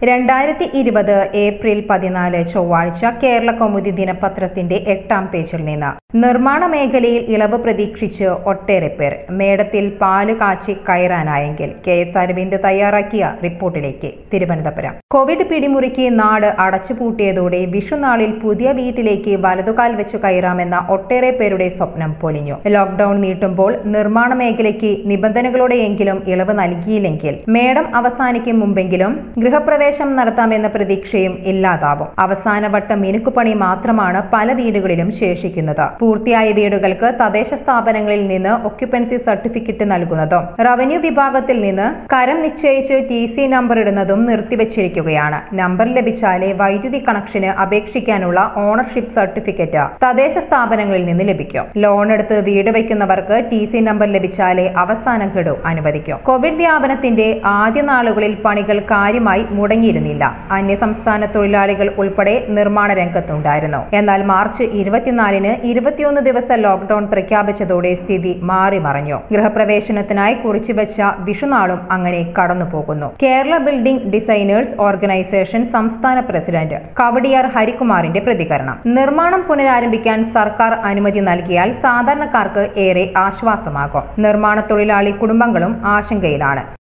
രണ്ടായിരത്തി ഇരുപത് ഏപ്രിൽ പതിനാല് ചൊവ്വാഴ്ച കേരള കൗമുദി ദിനപത്രത്തിന്റെ എട്ടാം പേജിൽ നിന്ന് നിർമ്മാണ മേഖലയിൽ ഇളവ് പ്രതീക്ഷിച്ച് ഒട്ടേറെ പേർ മേടത്തിൽ പാല് കാച്ചി കയറാനായെങ്കിൽ കെ എസ് അരവിന്ദ് തയ്യാറാക്കിയ റിപ്പോർട്ടിലേക്ക് തിരുവനന്തപുരം കോവിഡ് പിടിമുറുക്കി നാട് അടച്ചുപൂട്ടിയതോടെ വിഷുനാളിൽ പുതിയ വീട്ടിലേക്ക് വലതുകാൽ വെച്ചു കയറാമെന്ന ഒട്ടേറെ പേരുടെ സ്വപ്നം പൊലിഞ്ഞു ലോക്ഡൌൺ നീട്ടുമ്പോൾ നിർമ്മാണ മേഖലയ്ക്ക് നിബന്ധനകളോടെയെങ്കിലും ഇളവ് നൽകിയില്ലെങ്കിൽ മേടം അവസാനിക്കും മുമ്പെങ്കിലും ഗൃഹപ്രവേശം നടത്താമെന്ന പ്രതീക്ഷയും ഇല്ലാതാവും അവസാനവട്ട മിനുക്കുപണി മാത്രമാണ് പല വീടുകളിലും ശേഷിക്കുന്നത് പൂർത്തിയായ വീടുകൾക്ക് തദ്ദേശ സ്ഥാപനങ്ങളിൽ നിന്ന് ഒക്യുപ്പൻസി സർട്ടിഫിക്കറ്റ് നൽകുന്നതും റവന്യൂ വിഭാഗത്തിൽ നിന്ന് കരം നിശ്ചയിച്ച് ടി സി നമ്പർ ഇടുന്നതും നിർത്തിവച്ചിരിക്കുകയാണ് നമ്പർ ലഭിച്ചാലേ വൈദ്യുതി കണക്ഷന് അപേക്ഷിക്കാനുള്ള ഓണർഷിപ്പ് സർട്ടിഫിക്കറ്റ് തദ്ദേശ സ്ഥാപനങ്ങളിൽ നിന്ന് ലഭിക്കും ലോൺ എടുത്ത് വീട് വയ്ക്കുന്നവർക്ക് ടി സി നമ്പർ ലഭിച്ചാലേ അവസാന ഗഡു അനുവദിക്കും കോവിഡ് വ്യാപനത്തിന്റെ ആദ്യ നാളുകളിൽ പണികൾ കാര്യമായി മുടങ്ങിയിരുന്നില്ല അന്യസംസ്ഥാന തൊഴിലാളികൾ ഉൾപ്പെടെ നിർമ്മാണ രംഗത്തുണ്ടായിരുന്നു എന്നാൽ മാർച്ച് ഇരുപത്തിനാലിന് ഇരുപത്തിയൊന്ന് ദിവസ ലോക്ഡൌൺ പ്രഖ്യാപിച്ചതോടെ സ്ഥിതി മാറി മറഞ്ഞു ഗൃഹപ്രവേശനത്തിനായി കുറിച്ചുവെച്ച വിഷുനാളും അങ്ങനെ കടന്നുപോകുന്നു കേരള ബിൽഡിംഗ് ഡിസൈനേഴ്സ് ഓർഗനൈസേഷൻ സംസ്ഥാന പ്രസിഡന്റ് കവടിയാർ ഹരികുമാറിന്റെ പ്രതികരണം നിർമ്മാണം പുനരാരംഭിക്കാൻ സർക്കാർ അനുമതി നൽകിയാൽ സാധാരണക്കാർക്ക് ഏറെ ആശ്വാസമാകും നിർമ്മാണ തൊഴിലാളി കുടുംബങ്ങളും ആശങ്കയിലാണ്